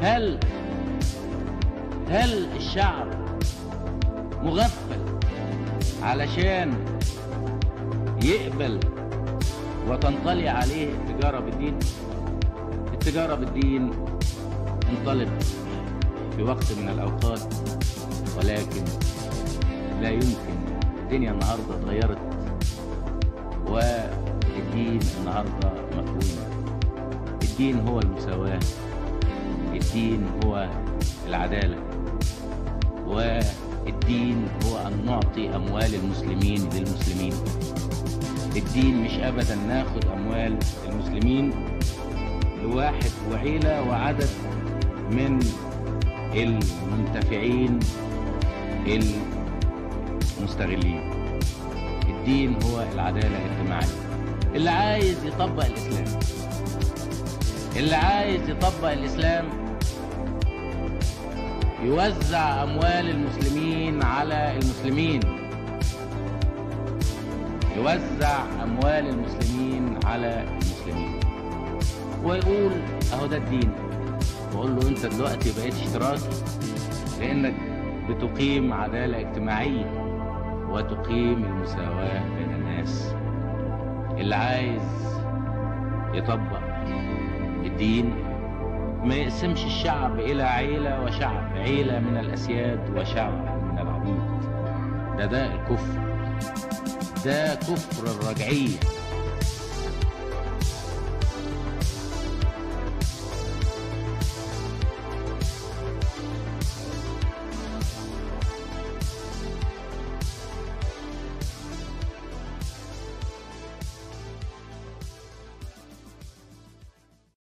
هل هل الشعب مغفل علشان يقبل وتنطلي عليه التجارة بالدين التجارة بالدين انطلق في وقت من الأوقات ولكن لا يمكن الدنيا النهاردة اتغيرت والدين النهاردة مفهوم الدين هو المساواة الدين هو العدالة والدين هو أن نعطي أموال المسلمين للمسلمين الدين مش أبدا ناخد أموال المسلمين لواحد وعيلة وعدد من المنتفعين المستغلين الدين هو العدالة الاجتماعية اللي عايز يطبق الإسلام اللي عايز يطبق الإسلام يوزع أموال المسلمين على المسلمين يوزع أموال المسلمين على المسلمين ويقول أهو ده الدين وأقول له أنت دلوقتي بقيت اشتراكي لأنك بتقيم عدالة اجتماعية وتقيم المساواة بين الناس اللي عايز يطبق الدين ما يقسمش الشعب إلى عيلة وشعب عيلة من الأسياد وشعب من العبيد ده ده الكفر ده كفر الرجعية